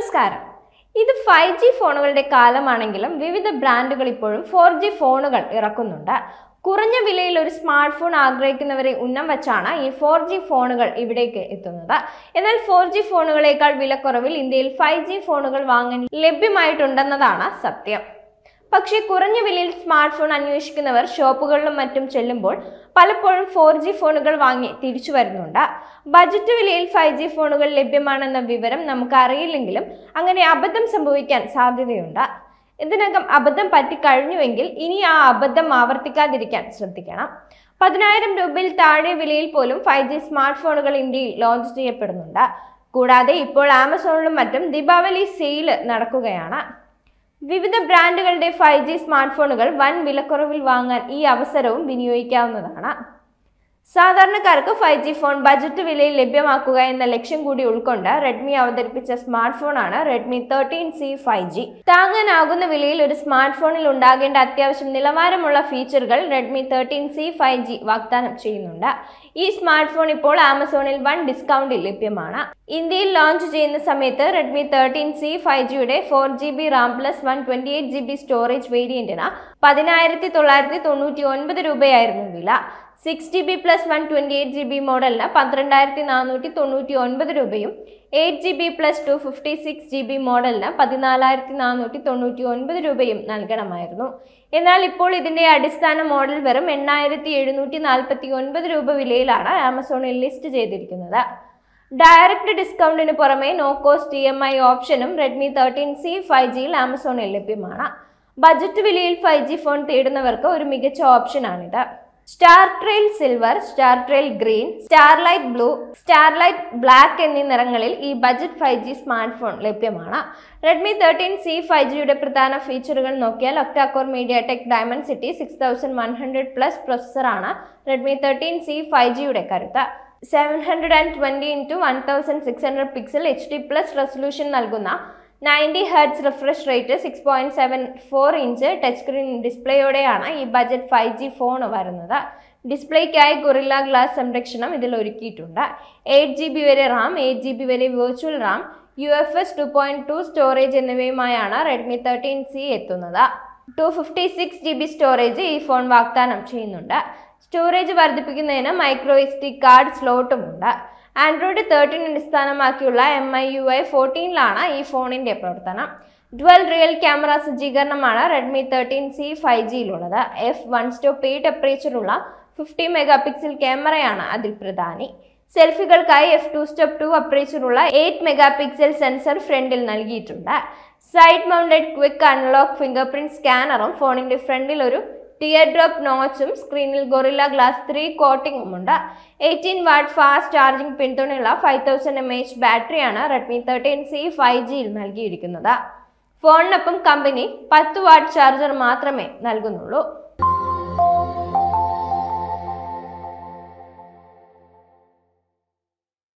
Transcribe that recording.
നമസ്കാരം ഇത് five G ഫോണുകളുടെ കാലമാണെങ്കിലും വിവിധ ബ്രാൻഡുകൾ ഇപ്പോഴും ഫോർ ജി ഫോണുകൾ ഇറക്കുന്നുണ്ട് കുറഞ്ഞ വിലയിൽ ഒരു സ്മാർട്ട് ഫോൺ ആഗ്രഹിക്കുന്നവരെ ഉന്നം വച്ചാണ് ഈ ഫോർ ജി ഫോണുകൾ ഇവിടേക്ക് എത്തുന്നത് എന്നാൽ ഫോർ ജി ഫോണുകളേക്കാൾ വിലക്കുറവിൽ ഇന്ത്യയിൽ ഫൈവ് ജി ഫോണുകൾ വാങ്ങാൻ ലഭ്യമായിട്ടുണ്ടെന്നതാണ് സത്യം പക്ഷേ കുറഞ്ഞ വിലയിൽ സ്മാർട്ട് ഫോൺ അന്വേഷിക്കുന്നവർ ഷോപ്പുകളിലും മറ്റും ചെല്ലുമ്പോൾ പലപ്പോഴും ഫോർ ജി ഫോണുകൾ വാങ്ങി തിരിച്ചു വരുന്നുണ്ട് ബജറ്റ് വിലയിൽ ഫൈവ് ജി ഫോണുകൾ ലഭ്യമാണെന്ന വിവരം നമുക്ക് അറിയില്ലെങ്കിലും അങ്ങനെ അബദ്ധം സംഭവിക്കാൻ സാധ്യതയുണ്ട് ഇതിനകം അബദ്ധം പറ്റിക്കഴിഞ്ഞുവെങ്കിൽ ഇനി ആ അബദ്ധം ആവർത്തിക്കാതിരിക്കാൻ ശ്രദ്ധിക്കണം പതിനായിരം രൂപയിൽ താഴെ വിലയിൽ പോലും ഫൈവ് ജി സ്മാർട്ട് ഫോണുകൾ ഇന്ത്യയിൽ ലോഞ്ച് ചെയ്യപ്പെടുന്നുണ്ട് കൂടാതെ ഇപ്പോൾ ആമസോണിലും മറ്റും ദീപാവലി സെയിൽ നടക്കുകയാണ് വിവിധ ബ്രാൻഡുകളുടെ ഫൈവ് ജി സ്മാർട്ട് ഫോണുകൾ വൻ വിലക്കുറവിൽ വാങ്ങാൻ ഈ അവസരവും വിനിയോഗിക്കാവുന്നതാണ് സാധാരണക്കാർക്ക് ഫൈവ് ജി ഫോൺ ബജറ്റ് വിലയിൽ ലഭ്യമാക്കുക എന്ന ലക്ഷ്യം കൂടി ഉൾക്കൊണ്ട് റെഡ്മി അവതരിപ്പിച്ച സ്മാർട്ട് ഫോണാണ് Redmi thirteen C five G താങ്ങാനാകുന്ന വിലയിൽ ഒരു സ്മാർട്ട് ഫോണിൽ ഉണ്ടാകേണ്ട അത്യാവശ്യം നിലവാരമുള്ള ഫീച്ചറുകൾ Redmi thirteen C five G വാഗ്ദാനം ചെയ്യുന്നുണ്ട് ഈ സ്മാർട്ട് ഫോൺ ഇപ്പോൾ ആമസോണിൽ വൺ ഡിസ്കൗണ്ടിൽ ലഭ്യമാണ് ഇന്ത്യയിൽ ലോഞ്ച് ചെയ്യുന്ന സമയത്ത് റെഡ്മി തേർട്ടീൻ സി ഫൈവ് ജിയുടെ four G B RAM plus one twenty eight G B storage വേരിയന്റിന് പതിനായിരത്തി തൊള്ളായിരത്തി തൊണ്ണൂറ്റി ഒൻപത് രൂപയായിരുന്നു വില six G B plus one twenty eight G B മോഡലിന് പന്ത്രണ്ടായിരത്തി നാനൂറ്റി തൊണ്ണൂറ്റി ഒൻപത് രൂപയും eight G B plus two fifty six G B മോഡലിന് പതിനാലായിരത്തി നാനൂറ്റി തൊണ്ണൂറ്റി ഒൻപത് രൂപയും നൽകണമായിരുന്നു എന്നാൽ ഇപ്പോൾ ഇതിന്റെ അടിസ്ഥാന മോഡൽ വെറും എണ്ണായിരത്തി എഴുന്നൂറ്റി നാൽപ്പത്തി ഒൻപത് രൂപ വിലയിലാണ് ആമസോണിൽ ലിസ്റ്റ് ചെയ്തിരിക്കുന്നത് ഡയറക്റ്റ് ഡിസ്കൗണ്ടിന് പുറമെ no cost E M I ഓപ്ഷനും റെഡ്മി തേർട്ടീൻ സി ഫൈവ് ജിയിൽ ആമസോണിൽ ലഭ്യമാണ് ബജറ്റ് വിലയിൽ ഫൈവ് ജി ഫോൺ തേടുന്നവർക്ക് ഒരു മികച്ച ഓപ്ഷനാണിത് star trail silver star trail green starlight blue starlight black എന്നീ നിറങ്ങളിൽ ഈ budget five G smart phone ലഭ്യമാണ് റെഡ്മി തേർട്ടീൻ സി ഫൈവ് ജിയുടെ പ്രധാന ഫീച്ചറുകൾ നോക്കിയാൽ octa core MediaTek Dimensity six thousand one hundred plus പ്രൊസസ്സറാണ് റെഡ്മി തേർട്ടീൻ സി ഫൈവ് ജിയുടെ കരുത്ത് seven hundred and twenty into one thousand six hundred pixel H D plus resolution നൽകുന്ന ninety hertz refresh rate six point seven four inch touch screen ഡിസ്പ്ലേയോടെയാണ് ഈ budget five G phone വരുന്നത് ഡിസ്പ്ലേക്കായി guerrilla glass സംരക്ഷണം ഇതിൽ ഒരുക്കിയിട്ടുണ്ട് eight G B വരെ RAM eight G B വരെ virtual RAM U F S two point two storage എന്നിവയുമായാണ് Redmi thirteen C എത്തുന്നത് two fifty six G B storage ഈ phone വാഗ്ദാനം ചെയ്യുന്നുണ്ട് സ്റ്റോറേജ് വർദ്ധിപ്പിക്കുന്നതിന് മൈക്രോ എസ് ഡി കാർഡ് സ്ലോട്ടും ഉണ്ട് ആൻഡ്രോയിഡ് തേർട്ടീൻ അടിസ്ഥാനമാക്കിയുള്ള എം ഐ യു ഐ ഫോർട്ടീനിലാണ് ഈ ഫോണിന്റെ പ്രവർത്തനം ഡ്വൽ റിയൽ ക്യാമറ സജ്ജീകരണമാണ് റെഡ്മി തേർട്ടീൻ സി ഫൈവ് ജിയിലുള്ളത് എഫ് വൺ സ്റ്റോപ്പ് എയ്റ്റ് ടെമ്പറേച്ചറുള്ള ഫിഫ്റ്റി മെഗാ പിക്സൽ ക്യാമറയാണ് അതിൽ പ്രധാനി സെൽഫികൾക്കായി എഫ് ടു സ്റ്റെപ്പ് ടു അപ്പറേച്ചറുള്ള എയ്റ്റ് മെഗാ പിക്സൽ സെൻസർ ഫ്രണ്ടിൽ നൽകിയിട്ടുണ്ട് side mounted quick unlock finger print സ്കാനറും ഫോണിന്റെ ഫ്രണ്ടിൽ ഒരു ടിയർ ഡ്രോപ്പ് നോച്ചും സ്ക്രീനിൽ ഗൊറില്ല ഗ്ലാസ് ത്രീ കോട്ടിംഗും ഉണ്ട് എയ്റ്റീൻ വാട്ട് ഫാസ്റ്റ് ചാർജിംഗ് പിന്തുണയുള്ള ഫൈവ് തൗസൻഡ് എം എച്ച് ബാറ്ററിയാണ് റെഡ്മി തേർട്ടീൻ സി ഫൈവ് ജിയിൽ നൽകിയിരിക്കുന്നത് ഫോണിനൊപ്പം കമ്പനി പത്ത് വാട്ട് ചാർജർ മാത്രമേ നൽകുന്നുള്ളൂ